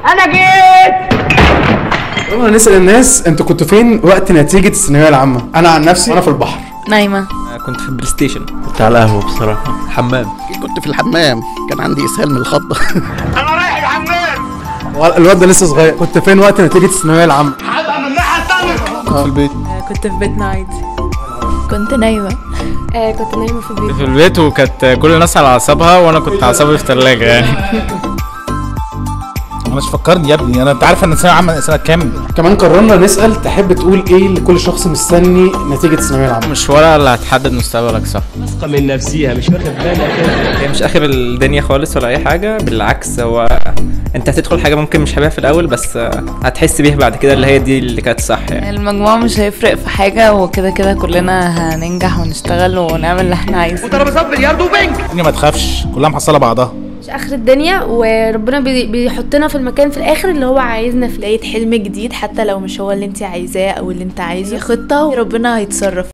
انا جيت يلا نسال الناس انتوا كنتوا فين وقت نتيجه الثانويه العامه انا عن نفسي وانا في البحر نايمة كنت في البلاي ستيشن كنت على القهوة بصراحة حمام كنت في الحمام كان عندي اسهال من الخضه انا رايح الحمام الواد ده لسه صغير كنت فين وقت نتيجه الثانويه العامه هبقى من الناحيه التانيه كنت في البيت كنت في بيتنا عادي كنت نايمة آه كنت نايمة في البيت في البيت وكانت كل الناس على اعصابها وانا كنت اعصابي في الثلاجه يعني انا مش فكرني يا ابني انا انت عارف ان الثانويه عامه سنه كام كمان قررنا نسال تحب تقول ايه لكل شخص مستني نتيجه الثانويه العامه مش ورقه اللي هتحدد مستقبلك صح من نفسيها مش واخد بالك هي مش اخر الدنيا خالص ولا اي حاجه بالعكس هو انت هتدخل حاجه ممكن مش حاببها في الاول بس هتحس بيها بعد كده اللي هي دي اللي كانت صح يعني المجموع مش هيفرق في حاجة وكده كده كلنا هننجح ونشتغل ونعمل اللي احنا عايزينه وترابيزات بلياردو وبنج الدنيا ما تخافش كلها محصله بعضها مش اخر الدنيا وربنا بي- بيحطنا في المكان في الاخر اللي هو عايزنا فيه لقيت حلم جديد حتى لو مش هو اللي انت عايزاه او اللي انت عايزه خطة وربنا هيتصرف